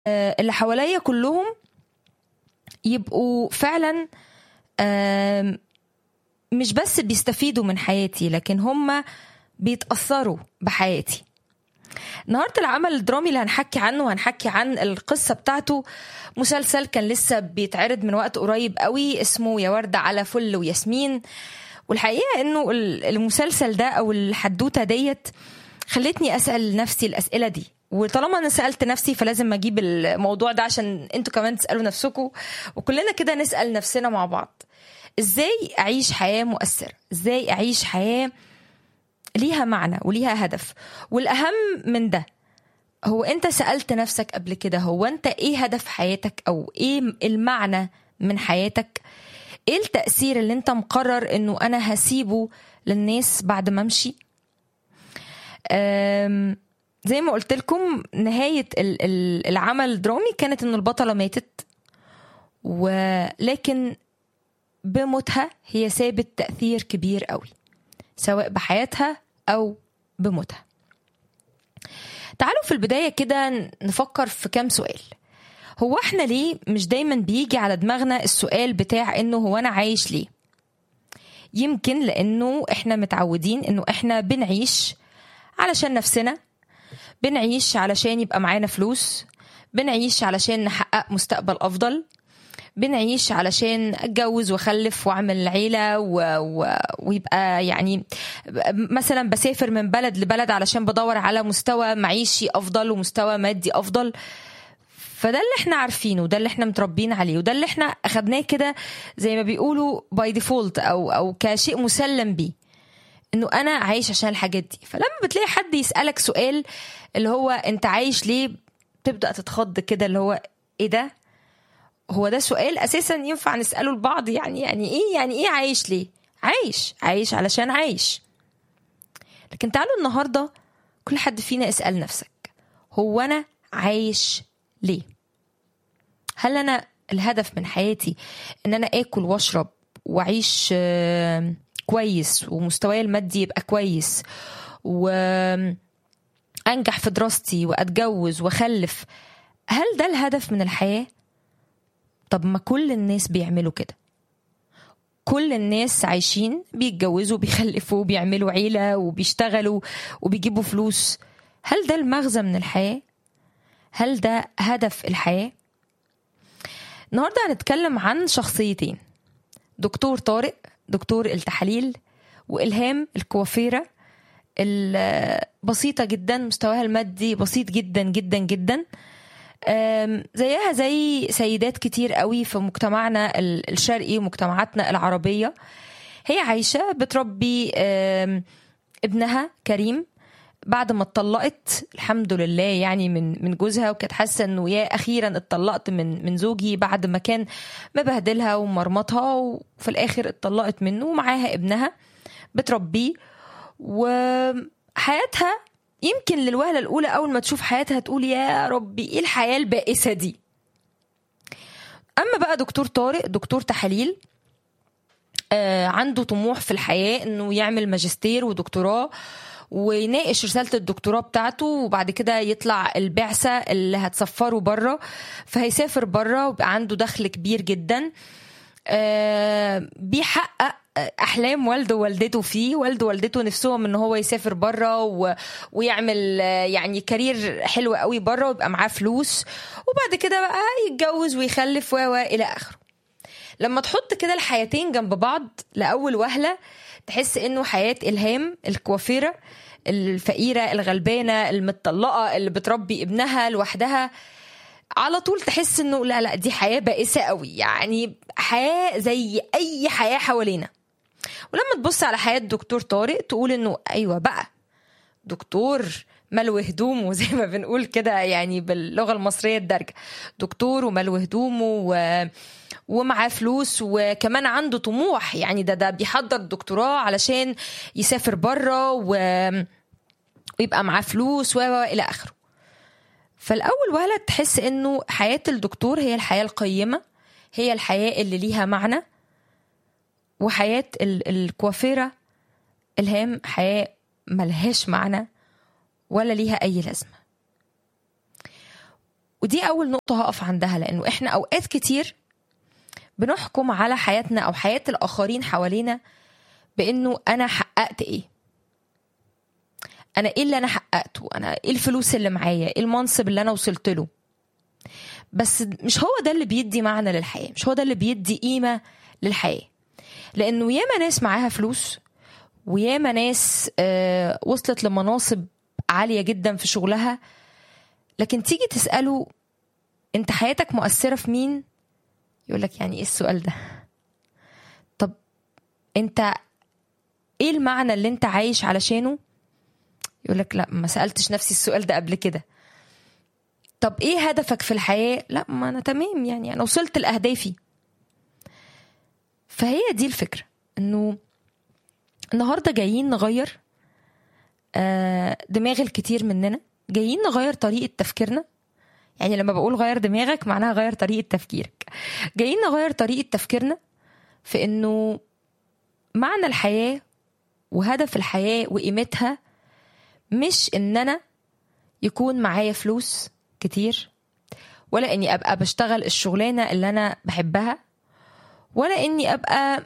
آه، اللي حواليا كلهم يبقوا فعلا آم، مش بس بيستفيدوا من حياتي لكن هم بيتأثروا بحياتي النهارده العمل الدرامي اللي هنحكي عنه هنحكي عن القصة بتاعته مسلسل كان لسه بيتعرض من وقت قريب قوي اسمه يا وردة على فل وياسمين والحقيقة انه ال- المسلسل ده او الحدوتة ديت خلتني اسأل نفسي الاسئلة دي وطالما انا سالت نفسي فلازم اجيب الموضوع ده عشان انتوا كمان تسالوا نفسكم وكلنا كده نسال نفسنا مع بعض ازاي اعيش حياه مؤثره ازاي اعيش حياه ليها معنى وليها هدف والاهم من ده هو انت سالت نفسك قبل كده هو انت ايه هدف حياتك او ايه المعنى من حياتك ايه التاثير اللي انت مقرر انه انا هسيبه للناس بعد ما امشي أم، زي ما قلت لكم نهايه ال- ال- العمل الدرامي كانت ان البطله ماتت ولكن بموتها هي سابت تاثير كبير قوي سواء بحياتها او بموتها تعالوا في البدايه كده نفكر في كام سؤال هو احنا ليه مش دايما بيجي على دماغنا السؤال بتاع انه هو انا عايش ليه يمكن لانه احنا متعودين انه احنا بنعيش علشان نفسنا بنعيش علشان يبقى معانا فلوس بنعيش علشان نحقق مستقبل افضل بنعيش علشان اتجوز واخلف واعمل عيله و... و... ويبقى يعني مثلا بسافر من بلد لبلد علشان بدور على مستوى معيشي افضل ومستوى مادي افضل فده اللي احنا عارفينه وده اللي احنا متربيين عليه وده اللي احنا اخدناه كده زي ما بيقولوا باي ديفولت او او كشيء مسلم بيه انه انا عايش عشان الحاجات دي فلما بتلاقي حد يسالك سؤال اللي هو انت عايش ليه تبدا تتخض كده اللي هو ايه ده هو ده سؤال اساسا ينفع نساله لبعض يعني يعني ايه يعني ايه عايش ليه عايش عايش علشان عايش لكن تعالوا النهارده كل حد فينا اسال نفسك هو انا عايش ليه هل انا الهدف من حياتي ان انا اكل واشرب واعيش آه، كويس ومستواي المادي يبقى كويس وانجح في دراستي واتجوز واخلف هل ده الهدف من الحياه طب ما كل الناس بيعملوا كده كل الناس عايشين بيتجوزوا بيخلفوا بيعملوا عيلة وبيشتغلوا وبيجيبوا فلوس هل ده المغزى من الحياة؟ هل ده هدف الحياة؟ النهاردة هنتكلم عن شخصيتين دكتور طارق دكتور التحاليل وإلهام الكوافيرة البسيطة جدا مستواها المادي بسيط جدا جدا جدا أم، زيها زي سيدات كتير قوي في مجتمعنا ال- الشرقي ومجتمعاتنا العربية هي عايشة بتربي أم، ابنها كريم بعد ما اتطلقت الحمد لله يعني من من جوزها وكانت حاسه انه يا اخيرا اتطلقت من من زوجي بعد ما كان مبهدلها ومرمطها وفي الاخر اتطلقت منه ومعاها ابنها بتربيه وحياتها يمكن للوهلة الأولى أول ما تشوف حياتها تقول يا ربي إيه الحياة البائسة دي أما بقى دكتور طارق دكتور تحاليل آه عنده طموح في الحياة إنه يعمل ماجستير ودكتوراه ويناقش رسالة الدكتوراه بتاعته وبعد كده يطلع البعثة اللي هتسفره بره فهيسافر بره ويبقى عنده دخل كبير جدا آه، بيحقق احلام والده ووالدته فيه والده ووالدته نفسهم ان هو يسافر بره و... ويعمل آه، يعني كارير حلو قوي بره ويبقى معاه فلوس وبعد كده بقى يتجوز ويخلف و و الى اخره لما تحط كده الحياتين جنب بعض لاول وهله تحس انه حياه الهام الكوافيره الفقيره الغلبانه المتطلقه اللي بتربي ابنها لوحدها على طول تحس انه لا لا دي حياه بائسه قوي يعني حياه زي اي حياه حوالينا ولما تبص على حياه دكتور طارق تقول انه ايوه بقى دكتور ملو هدومه زي ما بنقول كده يعني باللغه المصريه الدارجه دكتور وملو هدومه و... ومعاه فلوس وكمان عنده طموح يعني ده ده بيحضر دكتوراه علشان يسافر بره و... ويبقى معاه فلوس و و- الى اخره فالاول وهله تحس انه حياه الدكتور هي الحياه القيمه هي الحياه اللي ليها معنى وحياه ال- الكوافيره الهام حياه ملهاش معنى ولا ليها اي لازمه ودي اول نقطه هقف عندها لانه احنا اوقات كتير بنحكم على حياتنا او حياه الاخرين حوالينا بانه انا حققت ايه انا ايه اللي انا حققته انا ايه الفلوس اللي معايا ايه المنصب اللي انا وصلت له بس مش هو ده اللي بيدي معنى للحياه مش هو ده اللي بيدي قيمه للحياه لانه ياما ناس معاها فلوس وياما ناس آه وصلت لمناصب عاليه جدا في شغلها لكن تيجي تساله انت حياتك مؤثره في مين يقول لك يعني ايه السؤال ده طب انت ايه المعنى اللي انت عايش علشانه يقول لك لا ما سالتش نفسي السؤال ده قبل كده طب ايه هدفك في الحياه لا ما انا تمام يعني انا وصلت لاهدافي فهي دي الفكره انه النهارده جايين نغير آه دماغ الكتير مننا جايين نغير طريقه تفكيرنا يعني لما بقول غير دماغك معناها غير طريقه تفكيرك جايين نغير طريقه تفكيرنا في انه معنى الحياه وهدف الحياه وقيمتها مش ان انا يكون معايا فلوس كتير ولا اني ابقى بشتغل الشغلانه اللي انا بحبها ولا اني ابقى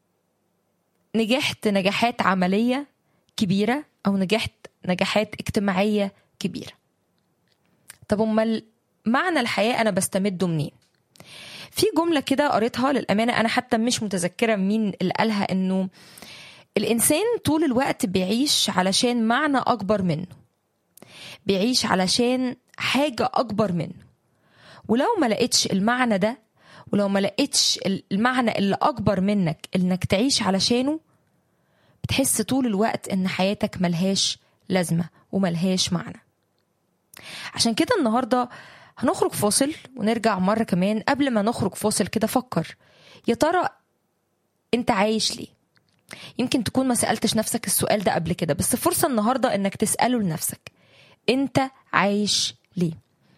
نجحت نجاحات عمليه كبيره او نجحت نجاحات اجتماعيه كبيره طب امال معنى الحياه انا بستمده منين في جمله كده قريتها للامانه انا حتى مش متذكره مين اللي قالها انه الانسان طول الوقت بيعيش علشان معنى اكبر منه بيعيش علشان حاجه اكبر منه ولو ما لقيتش المعنى ده ولو ما لقيتش المعنى اللي اكبر منك انك تعيش علشانه بتحس طول الوقت ان حياتك ملهاش لازمه وملهاش معنى عشان كده النهارده هنخرج فاصل ونرجع مره كمان قبل ما نخرج فاصل كده فكر يا ترى انت عايش ليه يمكن تكون ما سالتش نفسك السؤال ده قبل كده بس فرصه النهارده انك تساله لنفسك انت عايش ليه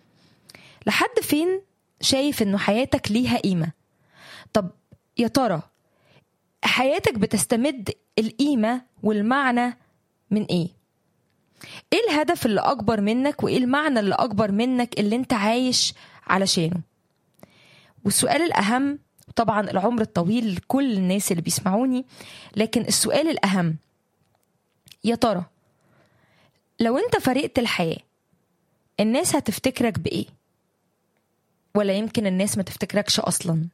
لحد فين شايف انه حياتك ليها قيمه طب يا ترى حياتك بتستمد القيمه والمعنى من ايه ايه الهدف اللي اكبر منك وايه المعنى اللي اكبر منك اللي انت عايش علشانه والسؤال الاهم طبعا العمر الطويل لكل الناس اللي بيسمعوني لكن السؤال الاهم يا ترى لو انت فرقت الحياه الناس هتفتكرك بايه ولا يمكن الناس ما تفتكركش اصلا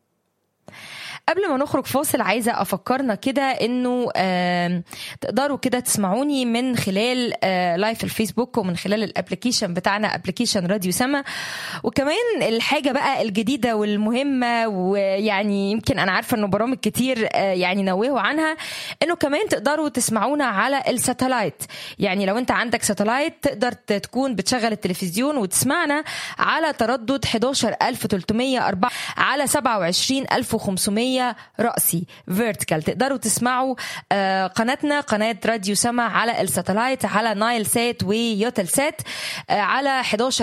قبل ما نخرج فاصل عايزه افكرنا كده انه آه تقدروا كده تسمعوني من خلال آه لايف الفيسبوك ومن خلال الابلكيشن بتاعنا ابلكيشن راديو سما وكمان الحاجه بقى الجديده والمهمه ويعني يمكن انا عارفه انه برامج كتير آه يعني نوهوا عنها انه كمان تقدروا تسمعونا على الساتلايت يعني لو انت عندك ساتلايت تقدر تكون بتشغل التلفزيون وتسمعنا على تردد 11304 على 27500 رأسي فيرتيكال تقدروا تسمعوا قناتنا قناة راديو سما على الساتلايت على نايل سات ويوتل سات على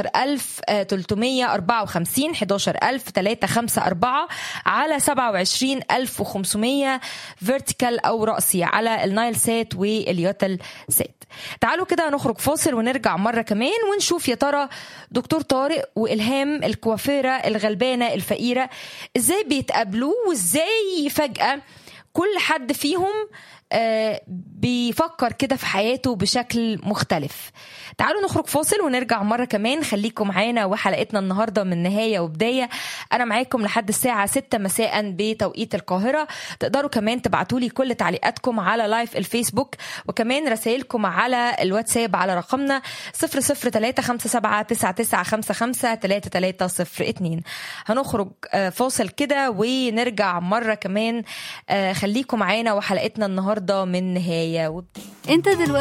11354 11354 على 27500 فيرتيكال أو رأسي على النايل سات واليوتل سات تعالوا كده نخرج فاصل ونرجع مرة كمان ونشوف يا ترى دكتور طارق وإلهام الكوافيرة الغلبانة الفقيرة ازاي بيتقابلوا وازاي فجأة كل حد فيهم بيفكر كده في حياته بشكل مختلف تعالوا نخرج فاصل ونرجع مرة كمان خليكم معانا وحلقتنا النهاردة من نهاية وبداية أنا معاكم لحد الساعة 6 مساء بتوقيت القاهرة تقدروا كمان تبعتوا لي كل تعليقاتكم على لايف الفيسبوك وكمان رسائلكم على الواتساب على رقمنا 003579955 هنخرج فاصل كده ونرجع مرة كمان خليكم معانا وحلقتنا النهاردة من نهاية وبداية انت دلوقتي